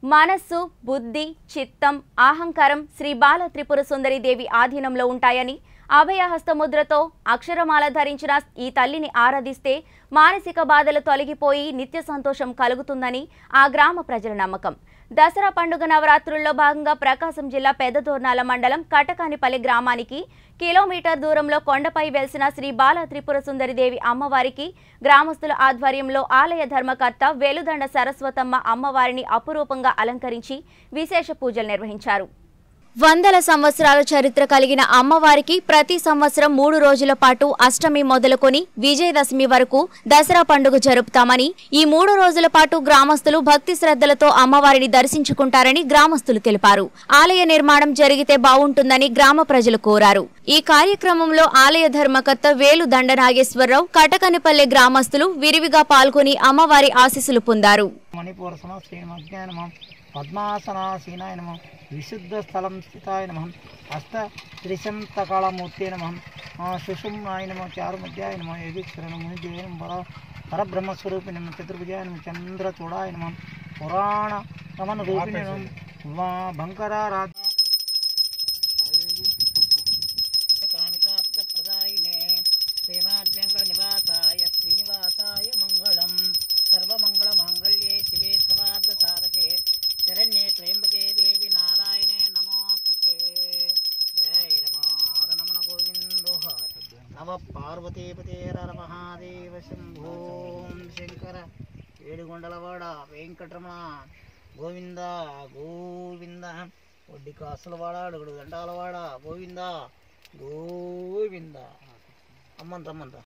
మనస్సు బుద్ధి చిత్తం అహంకారం శ్రీ బాల త్రిపుర సుందరి దేవి ఆధీనంలో ఉంటాయని అభయహస్త ముద్రతో అక్షరమాల ధరించిన ఈ తల్లిని ఆరాధిస్తే మానసిక బాధలు తొలగిపోయి నిత్య సంతోషం కలుగుతుందని ఆ గ్రామ ప్రజల నమ్మకం దసరా పండుగ నవరాత్రుల్లో భాగంగా ప్రకాశం జిల్లా పెద్దదోర్నాల మండలం కటకానిపల్లి గ్రామానికి కిలోమీటర్ దూరంలో కొండపై వెలిసిన శ్రీ బాల త్రిపుర సుందరి దేవి అమ్మవారికి గ్రామస్తుల ఆధ్వర్యంలో ఆలయ ధర్మకర్త వేలుదండ సరస్వతమ్మ అమ్మవారిని అపురూపంగా అలంకరించి విశేష పూజలు నిర్వహించారు వందల సంవత్సరాల చరిత్ర కలిగిన అమ్మవారికి ప్రతి సంవత్సరం మూడు రోజుల పాటు అష్టమి మొదలుకొని విజయదశమి వరకు దసరా పండుగ జరుపుతామని ఈ మూడు రోజుల పాటు గ్రామస్తులు భక్తి శ్రద్ధలతో అమ్మవారిని దర్శించుకుంటారని గ్రామస్తులు తెలిపారు ఆలయ నిర్మాణం జరిగితే బావుంటుందని గ్రామ ప్రజలు కోరారు ఈ కార్యక్రమంలో ఆలయ ధర్మకర్త వేలు దండనాగేశ్వరరావు కటకనిపల్లె గ్రామస్తులు విరివిగా పాల్గొని అమ్మవారి ఆశీస్సులు పొందారు మణిపూరసన శ్రీమద్యాయ నమ పద్మాసనాసీనాయ నమ విశుద్ధ స్థలం స్థితాయ నమ హస్త త్రిశంతకాళమూర్తే నమ సుషుమ్నాయ నమ చారుమధ్యాయ నమ యోగీశ్వర నమ మునిదేయ నమ పర పరబ్రహ్మస్వరూపిణి నమ చతుర్భుజాయ నమ చంద్రచూడాయ నమ పురాణ రమణ రూపిణి నమ వా బంకరారాధ కామితార్థప్రదాయినే శ్రీమాద్వ్యంకట నివాసాయ శ్రీనివాసాయ మంగళం సర్వమంగళమాంగళ్యే శివే సర్వార్థ సాధకే శరణ్యే త్రయంబకే దేవి నారాయణే నమోస్తుతే జయ రమార నమన గోవిందో నవ పార్వతీపతే హర మహాదేవ శంభో శంకర ఏడుగొండలవాడ వెంకటరమణ గోవింద గోవింద ఒడ్డి కాసులవాడ అడుగుడు దండాలవాడ గోవింద గోవింద అమ్మంత అమ్మంత